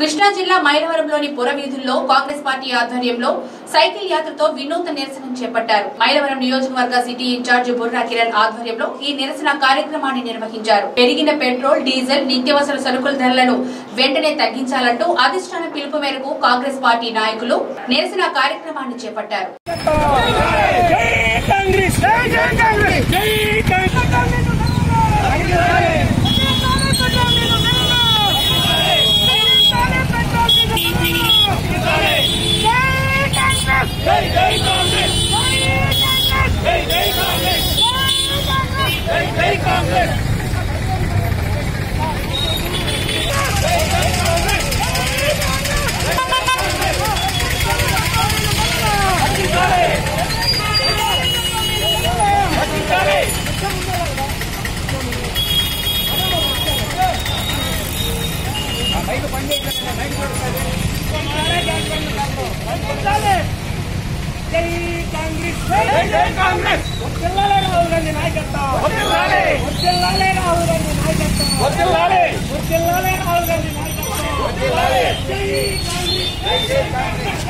కృష్ణా జిల్లా మైలవరంలోని పురవీధుల్లో కాంగ్రెస్ పార్టీ ఆధ్వర్యంలో సైకిల్ యాత్రతో వినూత్న నిరసన చేపట్టారు మైలవరం నియోజకవర్గ సిటీ ఇన్ఛార్జ్ బుర్రా కిరణ్ ఆధ్వర్యంలో ఈ నిరసన కార్యక్రమాన్ని నిర్వహించారు పెరిగిన పెట్రోల్ డీజిల్ నిత్యావసర సరుకుల ధరలను వెంటనే తగ్గించాలంటూ అధిష్టాన పిలుపు మేరకు కాంగ్రెస్ పార్టీ నాయకులు నిరసన కార్యక్రమాన్ని చేపట్టారు జై కాంగ్రెస్ జై జై కాంగ్రెస్ జై కాంగ్రెస్ జై జై కాంగ్రెస్ జై జై కాంగ్రెస్ జై జై కాంగ్రెస్ జై కాంగ్రెస్ జై జై కాంగ్రెస్ వదిలాలే రాహుల్ గాంధీ నాయకత్వం వదిలాలే వదిలాలే రాహుల్ గాంధీ నాయకత్వం వదిలాలే వదిలాలే రాహుల్ గాంధీ నాయకత్వం వదిలాలే జై కాంగ్రెస్ జై జై కాంగ్రెస్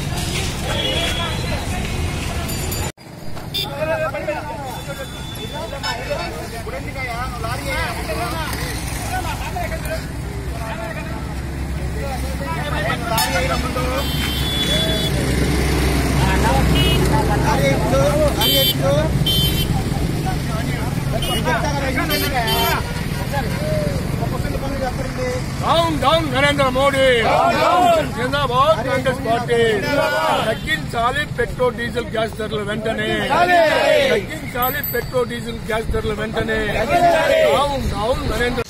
డౌన్ డౌన్ నరేంద్ర మోడీ జిందాబాద్ కాంగ్రెస్ పార్టీ తగ్గించాలి పెట్రోల్ డీజిల్ గ్యాస్ ధరలు వెంటనే తగ్గించాలి పెట్రోల్ డీజిల్ గ్యాస్ ధరలు వెంటనే డౌన్ డౌన్ నరేంద్ర